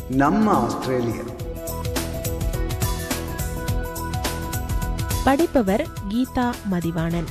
நம்ம ஆஸ்திரேலியா படிப்பவர் கீதா மதிவாணன்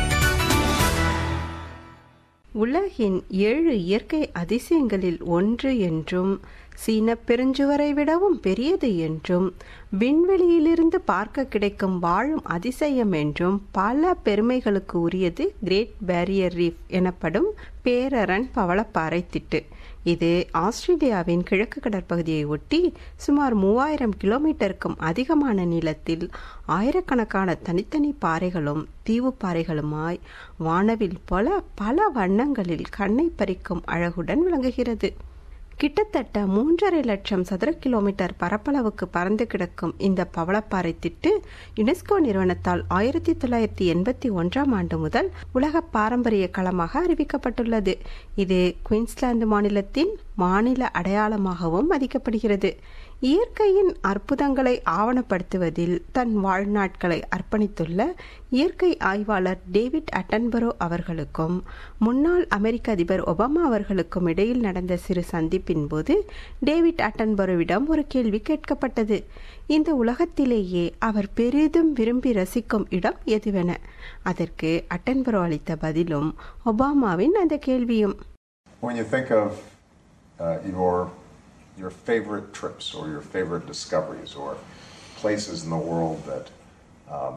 உலகின் ஏழு இயற்கை அதிசயங்களில் ஒன்று என்றும் சீன பெருஞ்சுவரை விடவும் பெரியது என்றும் விண்வெளியிலிருந்து பார்க்க கிடைக்கும் வாழும் அதிசயம் என்றும் பல பெருமைகளுக்கு உரியது கிரேட் பேரியர் ரீஃப் எனப்படும் பேரரண் பவளப்பாறை திட்டு இது ஆஸ்திரேலியாவின் கிழக்கு கடற்பகுதியை ஒட்டி சுமார் மூவாயிரம் கிலோமீட்டருக்கும் அதிகமான நீளத்தில் ஆயிரக்கணக்கான தனித்தனி பாறைகளும் தீவு பாறைகளுமாய் வானவில் போல பல வண்ணங்களில் கண்ணை பறிக்கும் அழகுடன் விளங்குகிறது கிட்டத்தட்ட மூன்றரை லட்சம் சதுர கிலோமீட்டர் பரப்பளவுக்கு பறந்து கிடக்கும் இந்த பவளப்பாறை திட்டு யுனெஸ்கோ நிறுவனத்தால் ஆயிரத்தி தொள்ளாயிரத்தி எண்பத்தி ஒன்றாம் ஆண்டு முதல் உலக பாரம்பரிய களமாக அறிவிக்கப்பட்டுள்ளது இது குயின்ஸ்லாந்து மாநிலத்தின் மாநில அடையாளமாகவும் மதிக்கப்படுகிறது இயற்கையின் அற்புதங்களை ஆவணப்படுத்துவதில் தன் வாழ்நாட்களை அர்ப்பணித்துள்ள இயற்கை ஆய்வாளர் டேவிட் அட்டன்பரோ அவர்களுக்கும் முன்னாள் அமெரிக்க அதிபர் ஒபாமா அவர்களுக்கும் இடையில் நடந்த சிறு சந்திப்பின் போது டேவிட் அட்டன்பரோவிடம் ஒரு கேள்வி கேட்கப்பட்டது இந்த உலகத்திலேயே அவர் பெரிதும் விரும்பி ரசிக்கும் இடம் எதுவென அதற்கு அட்டன்பரோ அளித்த பதிலும் ஒபாமாவின் அந்த கேள்வியும் When you think of uh, your your favorite trips or your favorite discoveries or places in the world that um,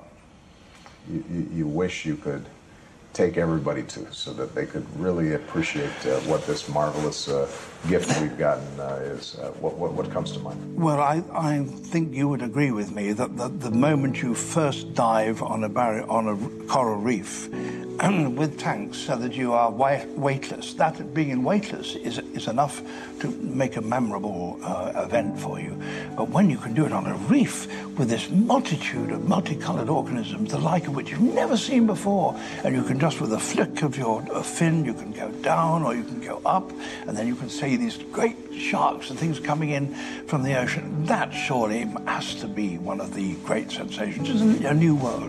you, you, you wish you could take everybody to so that they could really appreciate uh, what this marvelous uh, gift we've gotten uh, is, uh, what, what, what comes to mind? Well, I, I think you would agree with me that, that the moment you first dive on a barrier, on a coral reef with tanks so that you are weight, weightless, that being in weightless is, is enough to make a memorable uh, event for you. But when you can do it on a reef with this multitude of multicolored organisms, the like of which you've never seen before, and you can just with a flick of your uh, fin, you can go down or you can go up, and then you can see these great sharks and things coming in from the ocean. That surely has to be one of the great sensations. It's a new world.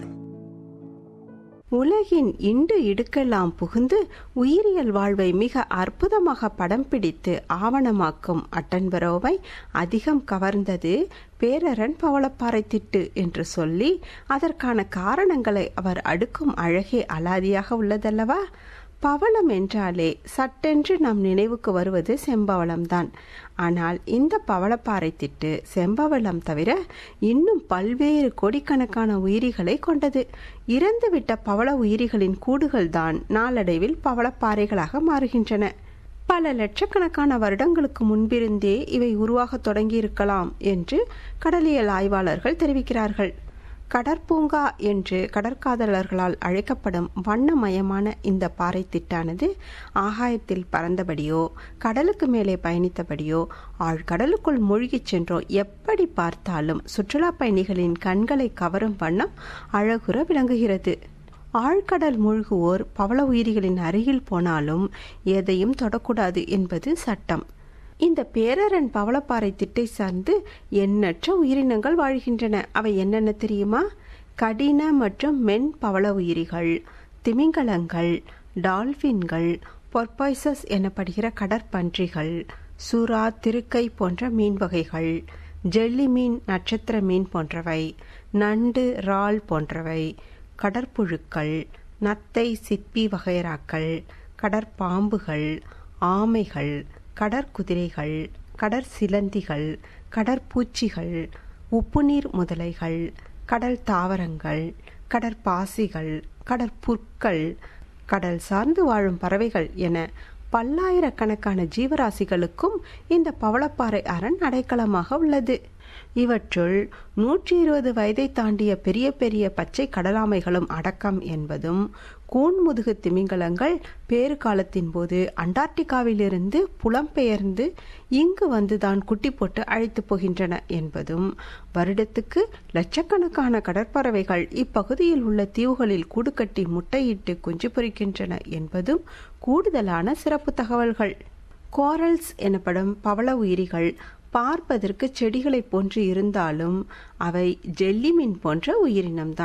உலகின் இண்டு இடுக்கெல்லாம் புகுந்து உயிரியல் வாழ்வை மிக அற்புதமாக படம் பிடித்து ஆவணமாக்கும் அட்டன்பரோவை அதிகம் கவர்ந்தது பேரரன் பவளப்பாறை திட்டு என்று சொல்லி அதற்கான காரணங்களை அவர் அடுக்கும் அழகே அலாதியாக உள்ளதல்லவா பவளம் என்றாலே சட்டென்று நம் நினைவுக்கு வருவது செம்பவளம்தான் ஆனால் இந்த பவளப்பாறை திட்டு செம்பவளம் தவிர இன்னும் பல்வேறு கோடிக்கணக்கான உயிரிகளை கொண்டது இறந்துவிட்ட பவள உயிரிகளின் கூடுகள்தான் நாளடைவில் பவளப்பாறைகளாக மாறுகின்றன பல லட்சக்கணக்கான வருடங்களுக்கு முன்பிருந்தே இவை உருவாக தொடங்கியிருக்கலாம் என்று கடலியல் ஆய்வாளர்கள் தெரிவிக்கிறார்கள் கடற்பூங்கா என்று கடற்காதலர்களால் அழைக்கப்படும் வண்ணமயமான இந்த பாறை திட்டானது ஆகாயத்தில் பறந்தபடியோ கடலுக்கு மேலே பயணித்தபடியோ ஆழ்கடலுக்குள் மூழ்கிச் சென்றோ எப்படி பார்த்தாலும் சுற்றுலா பயணிகளின் கண்களை கவரும் வண்ணம் அழகுற விளங்குகிறது ஆழ்கடல் மூழ்குவோர் பவள உயிரிகளின் அருகில் போனாலும் எதையும் தொடக்கூடாது என்பது சட்டம் இந்த பேரரன் பவளப்பாறை திட்டை சார்ந்து எண்ணற்ற உயிரினங்கள் வாழ்கின்றன அவை என்னென்ன தெரியுமா கடின மற்றும் மென் பவள உயிரிகள் திமிங்கலங்கள் டால்பின்கள் பொர்பாய்சஸ் எனப்படுகிற கடற்பன்றிகள் சுறா திருக்கை போன்ற மீன் வகைகள் ஜெல்லி மீன் நட்சத்திர மீன் போன்றவை நண்டு இறால் போன்றவை கடற்புழுக்கள் நத்தை சிப்பி வகைராக்கள் கடற்பாம்புகள் ஆமைகள் கடற்குதிரைகள் கடற் சிலந்திகள் கடற்பூச்சிகள் உப்புநீர் முதலைகள் கடல் தாவரங்கள் கடற்பாசிகள் கடற்புற்கள் கடல் சார்ந்து வாழும் பறவைகள் என பல்லாயிரக்கணக்கான ஜீவராசிகளுக்கும் இந்த பவளப்பாறை அரண் அடைக்கலமாக உள்ளது இவற்றுள் நூற்றி இருபது வயதை தாண்டிய பெரிய பெரிய பச்சை கடலாமைகளும் அடக்கம் என்பதும் கூன்முதுகு திமிங்கலங்கள் பேறு காலத்தின் போது அண்டார்டிகாவிலிருந்து புலம்பெயர்ந்து இங்கு வந்துதான் குட்டி போட்டு அழைத்து போகின்றன என்பதும் வருடத்துக்கு லட்சக்கணக்கான கடற்பறவைகள் இப்பகுதியில் உள்ள தீவுகளில் கூடு கட்டி முட்டையிட்டு குஞ்சு பொறிக்கின்றன என்பதும் கூடுதலான சிறப்பு தகவல்கள் கோரல்ஸ் எனப்படும் பவள உயிரிகள் பார்ப்பதற்கு செடிகளை போன்று இருந்தாலும் அவை ஜெல்லிமீன் போன்ற உயிரினம்தான்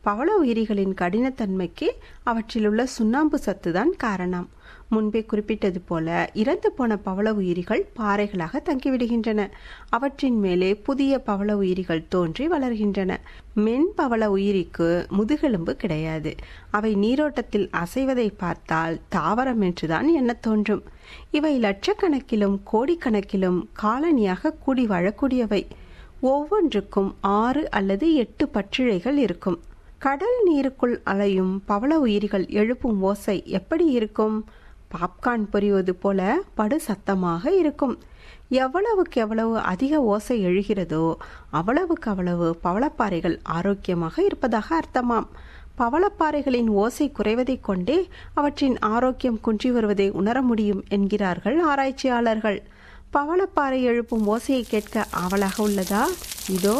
பவள உயிரிகளின் கடினத்தன்மைக்கு அவற்றிலுள்ள சுண்ணாம்பு சத்துதான் காரணம் முன்பே குறிப்பிட்டது போல இறந்து போன பவள உயிரிகள் பாறைகளாக தங்கிவிடுகின்றன அவற்றின் மேலே புதிய பவள உயிரிகள் தோன்றி வளர்கின்றன மென் பவள உயிரிக்கு முதுகெலும்பு கிடையாது அவை நீரோட்டத்தில் அசைவதை பார்த்தால் தாவரம் என்றுதான் எண்ணத் தோன்றும் இவை லட்சக்கணக்கிலும் கோடிக்கணக்கிலும் காலனியாக கூடி வாழக்கூடியவை ஒவ்வொன்றுக்கும் ஆறு அல்லது எட்டு பற்றிழைகள் இருக்கும் கடல் நீருக்குள் அலையும் பவள உயிரிகள் எழுப்பும் ஓசை எப்படி இருக்கும் பாப்கார்ன் பொரிவது போல படு சத்தமாக இருக்கும் எவ்வளவுக்கு எவ்வளவு அதிக ஓசை எழுகிறதோ அவ்வளவுக்கு அவ்வளவு பவளப்பாறைகள் ஆரோக்கியமாக இருப்பதாக அர்த்தமாம் பவளப்பாறைகளின் ஓசை குறைவதைக் கொண்டே அவற்றின் ஆரோக்கியம் குன்றி வருவதை உணர முடியும் என்கிறார்கள் ஆராய்ச்சியாளர்கள் பவளப்பாறை எழுப்பும் ஓசையை கேட்க ஆவலாக உள்ளதா இதோ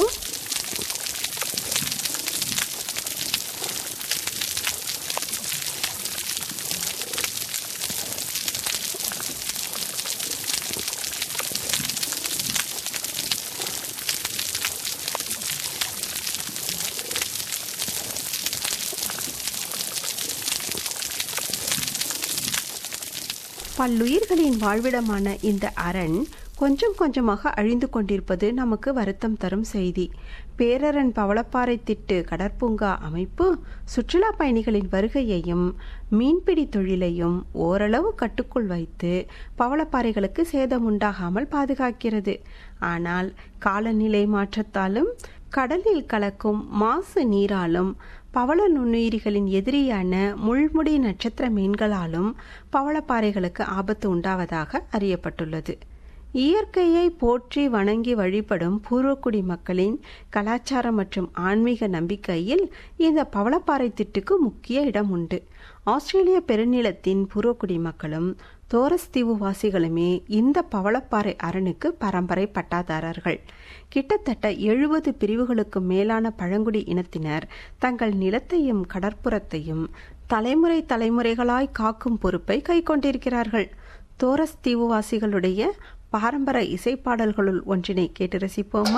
பல்லுயிர்களின் வாழ்விடமான இந்த அரண் கொஞ்சம் கொஞ்சமாக அழிந்து கொண்டிருப்பது நமக்கு வருத்தம் தரும் செய்தி பேரரண் பவளப்பாறை திட்டு கடற்பூங்கா அமைப்பு சுற்றுலா பயணிகளின் வருகையையும் மீன்பிடி தொழிலையும் ஓரளவு கட்டுக்குள் வைத்து பவளப்பாறைகளுக்கு சேதம் உண்டாகாமல் பாதுகாக்கிறது ஆனால் காலநிலை மாற்றத்தாலும் கடலில் கலக்கும் மாசு நீராலும் பவள நுண்ணுயிரிகளின் எதிரியான முள்முடி நட்சத்திர மீன்களாலும் பவளப்பாறைகளுக்கு ஆபத்து உண்டாவதாக அறியப்பட்டுள்ளது இயற்கையை போற்றி வணங்கி வழிபடும் பூர்வக்குடி மக்களின் கலாச்சாரம் மற்றும் ஆன்மீக நம்பிக்கையில் இந்த பவளப்பாறை திட்டுக்கு முக்கிய இடம் உண்டு ஆஸ்திரேலிய பெருநிலத்தின் பூர்வக்குடி மக்களும் தோரஸ் தீவு வாசிகளுமே இந்த பவளப்பாறை அரணுக்கு பரம்பரை பட்டாதாரர்கள் கிட்டத்தட்ட எழுபது பிரிவுகளுக்கு மேலான பழங்குடி இனத்தினர் தங்கள் நிலத்தையும் கடற்புறத்தையும் தலைமுறை தலைமுறைகளாய் காக்கும் பொறுப்பை கைக்கொண்டிருக்கிறார்கள் தோரஸ் தீவுவாசிகளுடைய பாரம்பரிய இசைப்பாடல்களுள் ஒன்றினை கேட்டு ரசிப்போமா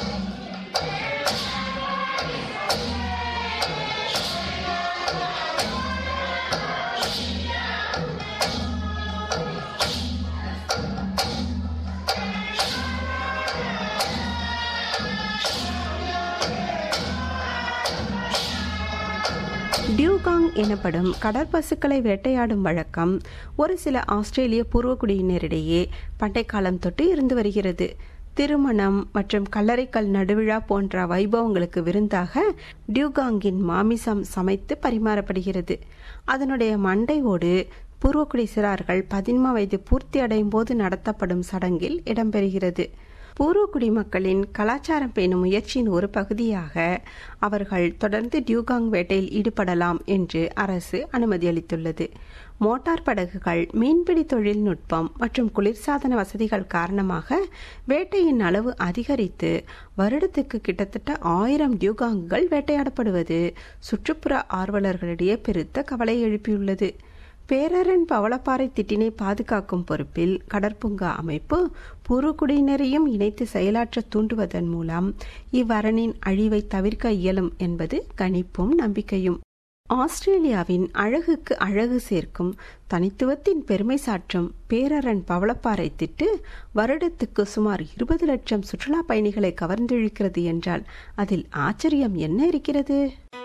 டியூகாங் எனப்படும் கடற்பசுக்களை வேட்டையாடும் வழக்கம் ஒரு சில ஆஸ்திரேலிய பூர்வக்குடியினரிடையே பண்டை காலம் தொட்டு இருந்து வருகிறது திருமணம் மற்றும் கல்லறைக்கல் நடுவிழா போன்ற வைபவங்களுக்கு விருந்தாக டியூகாங்கின் மாமிசம் சமைத்து பரிமாறப்படுகிறது அதனுடைய மண்டையோடு பூர்வக்குடி சிறார்கள் பதின்ம வயது பூர்த்தி அடையும் போது நடத்தப்படும் சடங்கில் இடம்பெறுகிறது பூர்வக்குடி மக்களின் கலாச்சாரம் பேணும் முயற்சியின் ஒரு பகுதியாக அவர்கள் தொடர்ந்து டியூகாங் வேட்டையில் ஈடுபடலாம் என்று அரசு அனுமதி அளித்துள்ளது மோட்டார் படகுகள் மீன்பிடி தொழில்நுட்பம் மற்றும் குளிர்சாதன வசதிகள் காரணமாக வேட்டையின் அளவு அதிகரித்து வருடத்துக்கு கிட்டத்தட்ட ஆயிரம் டியூகாங்குகள் வேட்டையாடப்படுவது சுற்றுப்புற ஆர்வலர்களிடையே பெருத்த கவலை எழுப்பியுள்ளது பேரரன் பவளப்பாறை திட்டினை பாதுகாக்கும் பொறுப்பில் கடற்பூங்கா அமைப்பு பூர்வக்குடியினரையும் இணைத்து செயலாற்ற தூண்டுவதன் மூலம் இவ்வரணின் அழிவை தவிர்க்க இயலும் என்பது கணிப்பும் நம்பிக்கையும் ஆஸ்திரேலியாவின் அழகுக்கு அழகு சேர்க்கும் தனித்துவத்தின் பெருமை சாற்றும் பேரரண் பவளப்பாறை திட்டு வருடத்துக்கு சுமார் இருபது லட்சம் சுற்றுலா பயணிகளை கவர்ந்திழுக்கிறது என்றால் அதில் ஆச்சரியம் என்ன இருக்கிறது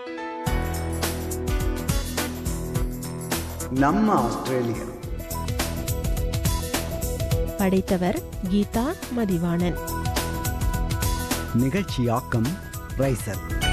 நம்ம ஆஸ்திரேலியா படைத்தவர் கீதா மதிவாணன் நிகழ்ச்சியாக்கம் ரைசல்